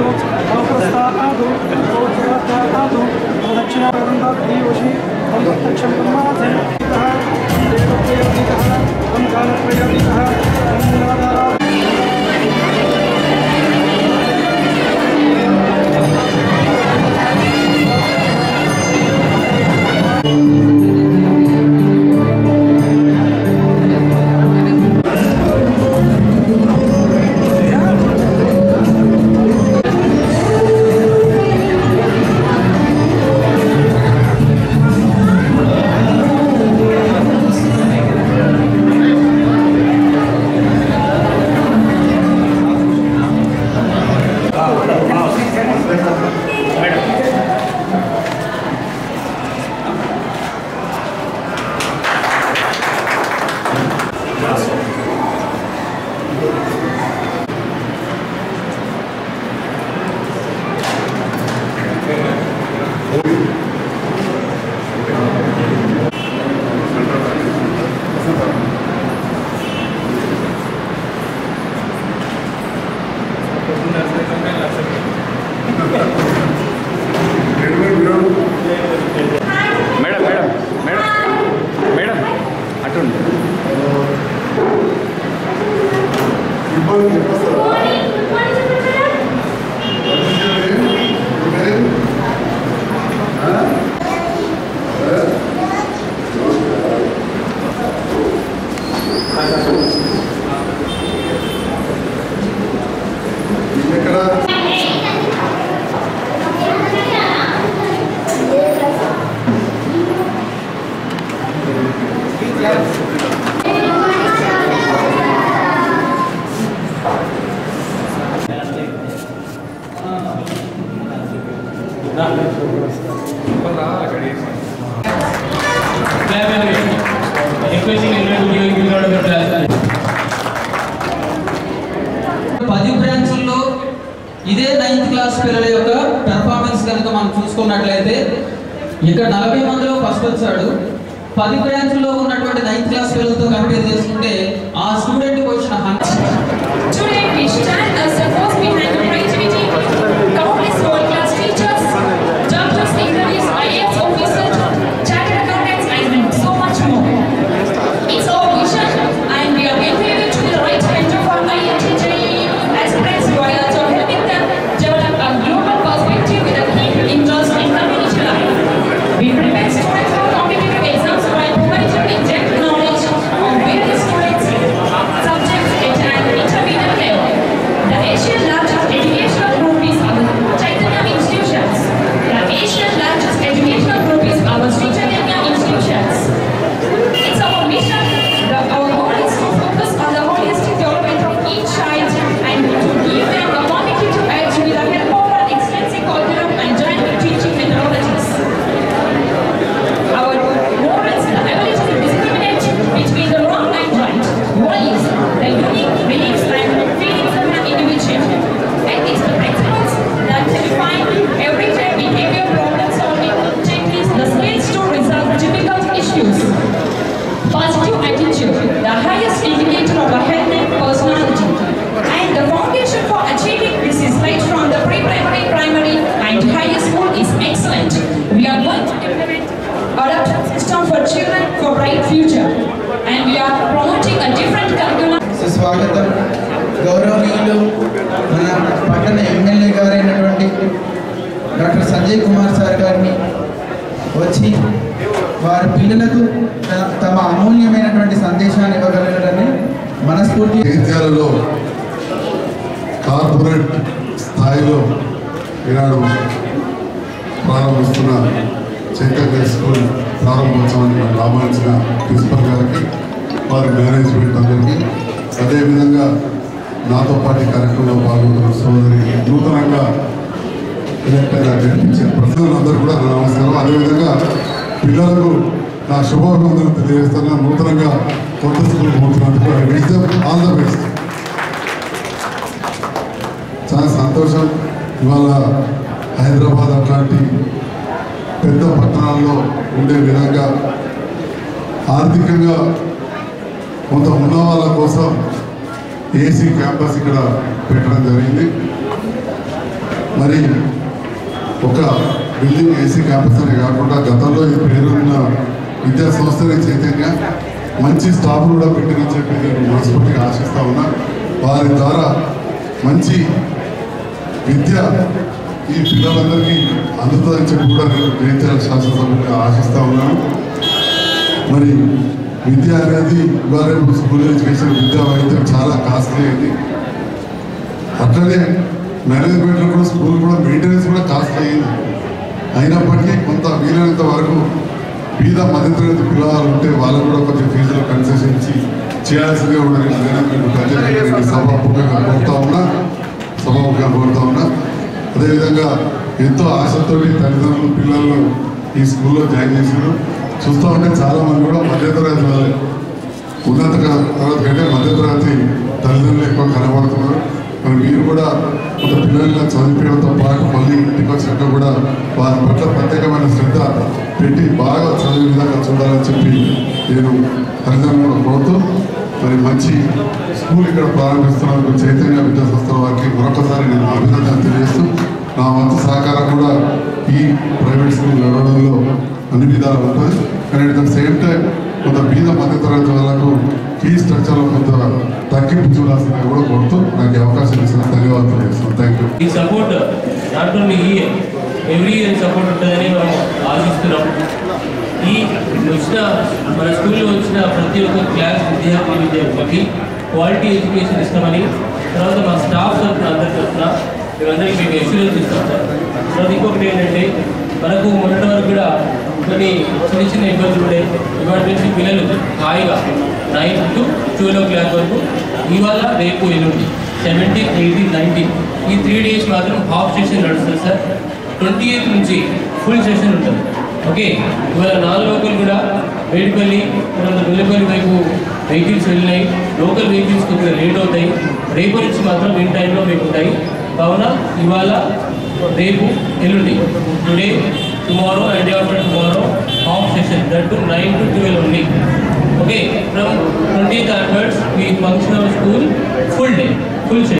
ఆదు అవప్రస్థ ఆదు ఆదు దక్షిణ దేవశి ప్రత్యక్షం బ్రహ్మాసే దేవప్రయోగిత ఓంకారప్రయోగిత ఓంకారా మేడం మేడం మేడం మేడం అటుండి ఎక్కడ పది బ్రాంచుల్లో ఇదే నైన్త్ క్లాస్ పిల్లల యొక్క పెర్ఫార్మెన్స్ కనుక మనం చూసుకున్నట్లయితే ఇక్కడ నలభై మందిలో ఫస్ట్ వచ్చాడు పది బ్రాంచ్లో ఉన్నటువంటి నైన్త్ క్లాస్ పిల్లలతో కంపేర్ చేసుకుంటే ఆ స్టూడెంట్కి వచ్చిన hundred Today we stand as the force behind the creativity, countless world-class teachers, doctors, engineers, IAS officers, chartered accountants, and so much more. It's our vision, and we are endeavoring to the right hand of our IIT aspirants while also helping them develop a global perspective with a keen interest in community life. We prepare students for competitive exams while providing in-depth knowledge on various students' subjects at an intermediate level. The Asian largest educational group is our Chaitanya institutions. The Asian largest educational group is our Sri Chaitanya institutions. It's our mission. The, our goal is to focus on the holistic development of each child and to give them the quantitative edge with the help of an extensive curriculum and dynamic teaching methodologies. Our goal is the ability to discriminate between the wrong and right, values, the unique beliefs and feelings of an individual. And it's the principles that define everyday behavior problem solving techniques, the skills to resolve difficult issues. Positive attitude, the highest indicator of a healthy personality. And the foundation for achieving this is right from the pre-primary, primary, and higher school is excellent. We are going to implement adaptive system for children for bright future. And we are promoting a different curriculum. సుస్వాగతం గౌరవనీయులు మన పట్టణ MLA గారైనటువంటి doctor Sanjay Kumar sir గారిని వచ్చి వారి పిల్లలకు త- తమ అమూల్యమైనటువంటి సందేశాన్ని ఇవ్వగలగలని మనస్ఫూర్తి జగిత్యాలలో కార్పొరేట్ స్థాయిలో ఈనాడు ప్రారంభిస్తున్న చైతన్య స్కూల్ ప్రారంభోత్సవాన్ని మనం ఆహ్వానించిన ప్రిన్సిపల్ గారికి వారి మేనేజ్మెంట్ అందరికీ అదేవిధంగా నాతో పాటు ఈ కార్యక్రమంలో పాల్గొంటున్న సోదరి నూతనంగా ఎలక్ట్గా కనిపించిన ప్రజలందరూ కూడా నా నమస్కారం అదేవిధంగా పిల్లలకు నా శుభాభివందనలు తెలియజేస్తున్నా నూతనంగా కొత్త స్కూల్ పోతున్నందుకు I wish them all the best చాలా సంతోషం ఇవాళ హైదరాబాద్ అట్లాంటి పెద్ద పట్టణాల్లో ఉండే విధంగా ఆర్థికంగా కొంత ఉన్న వాళ్ళ కోసం ఏసీ క్యాంపస్ ఇక్కడ పెట్టడం జరిగింది మరి ఒక బిల్డింగ్ ఏసీ క్యాంపస్ అనే కాకుండా గతంలో ఈ పేరున్న విద్యా సంస్థల చైతన్య మంచి స్టాఫ్ కూడా పెట్టినని చెప్పి నేను మనస్ఫూర్తిగా ఆశిస్తా ఉన్నా వారి ద్వారా మంచి విద్య ఈ పిల్లలందరికీ అందుతుందని చెప్పి కూడా నేను జయంత్యాల శాసనసభ్యులుగా ఆశిస్తా ఉన్నాను మరి విద్య అనేది ఇవాళ రేపు స్కూల్ ఎడ్యుకేషన్ విద్యా వైద్యం చాలా కాస్ట్లీ అయింది అట్లనే మేనేజ్మెంట్లో కూడా స్కూల్ కూడా మెయింటెనెన్స్ కూడా కాస్ట్ అయ్యింది అయినప్పటికీ కొంత వీలైనంత వరకు బీద మధ్యతరగతి పిల్లలు ఉంటే వాళ్ళకు కూడా కొంచెం ఫీజులో కన్సెషన్ ఇచ్చి చేయాల్సిందిగా కూడా నేను మేనేజ్మెంట్ ప్రత్యేకంగా సభాముఖంగా కోరుతా ఉన్నా సభాముఖంగా కోరుతా ఉన్నా అదేవిధంగా ఎంతో ఆశతోటి తల్లిదండ్రులు పిల్లలను ఈ స్కూల్లో జాయిన్ చేశారు చూస్తూ ఉంటే చాలా మంది కూడా మధ్యతరగతి వాళ్ళే ఉన్నత తరగతి కంటే మధ్యతరగతి తల్లిదండ్రులు ఎక్కువ కనబడుతున్నారు మరి మీరు కూడా కొంత పిల్లల్ని చదివించడంతో పాటు మళ్ళీ ఇంటికి వచ్చినాక కూడా వారి పట్ల ప్రత్యేకమైన శ్రద్ధ పెట్టి బాగా చదివే విధంగా చూడాలని చెప్పి నేను తల్లిదండ్రులు కోరుతూ మరి మంచి స్కూల్ ఇక్కడ ప్రారంభిస్తున్నందుకు చైతన్య విద్యా సంస్థల వారికి మరొకసారి నేను అభినందన తెలియజేస్తూ నా వంతు సహకారం కూడా ఈ ప్రైవేట్ స్కూల్ నడవడంలో అన్ని విధాలు ఉంటుంది కానీ అట్ ద సేమ్ టైం కొంత బీద మధ్యతరగతి వాళ్ళకు ఫీ స్ట్రక్చర్లో కొంత తగ్గింపు చూడాల్సిందిగా కూడా కోరుతూ నాకు ఈ అవకాశం ఇచ్చిన ధన్యవాదాలు చేస్తున్నాను థ్యాంక్ యూ ఈ సపోర్ట్ నాట్ ఓన్లీ ఈ ఇయర్ ఎవ్రీ ఇయర్ సపోర్ట్ ఉంటుందని మనం ఆశిస్తున్నాం ఈ వచ్చిన మన స్కూల్లో వచ్చిన ప్రతి ఒక్క క్లాస్ విద్యార్థి విద్యార్థులకి క్వాలిటీ ఎడ్యుకేషన్ ఇస్తామని తర్వాత మా స్టాఫ్ తరఫున అందరి తరఫున మేమందరికీ మేము ఎక్స్పీరియన్స్ ఇస్తాం సార్ తర్వాత ఇంకొకటి ఏంటంటే మనకు మొన్నటి వరకు కూడా కొన్ని చిన్న చిన్న ఇబ్బందులు ఉండే ఇవాటి నుంచి పిల్లలు హాయిగా nine to twelve o'clock వరకు ఇవాళ రేపు ఎల్లుండి సెవెంటీన్ ఎయిటీన్ నైన్టీన్ ఈ త్రీ డేస్ మాత్రం హాఫ్ సెషన్ నడుస్తుంది సార్ ట్వంటీ ఎయిత్ నుంచి ఫుల్ సెషన్ ఉంటుంది ఓకే ఇవాళ నాన్ లోకల్ కూడా వేడిపల్లి తర్వాత వెల్లిపల్లి వైపు వెహికల్స్ వెళ్ళినాయి లోకల్ వెహికల్స్ కొద్దిగా లేట్ అవుతాయి రేపు నుంచి మాత్రం ఇన్ టైంలో మీకు ఉంటాయి కావున ఇవాళ రేపు ఎల్లుండి today tomorrow and day after tomorrow half session that to nine to twelve only okay from twenty onwards we function our school full day full session